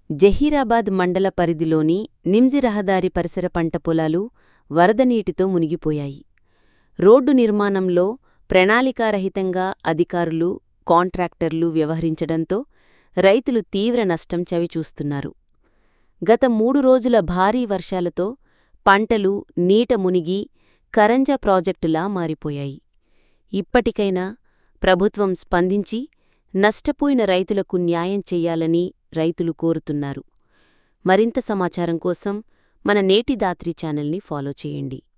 జహీరాబాద్ మండల పరిధిలోని నిమ్జి రహదారి పరిసర పంట పొలాలు వరద నీటితో మునిగిపోయాయి రోడ్డు నిర్మాణంలో ప్రణాళికారహితంగా అధికారులు కాంట్రాక్టర్లు వ్యవహరించడంతో రైతులు తీవ్ర నష్టం చవిచూస్తున్నారు గత మూడు రోజుల భారీ వర్షాలతో పంటలు నీట మునిగి కరంజ ప్రాజెక్టులా మారిపోయాయి ఇప్పటికైనా ప్రభుత్వం స్పందించి నష్టపోయిన రైతులకు న్యాయం చెయ్యాలని రైతులు కోరుతున్నారు మరింత సమాచారం కోసం మన నేటి దాత్రి ఛానల్ని ఫాలో చేయండి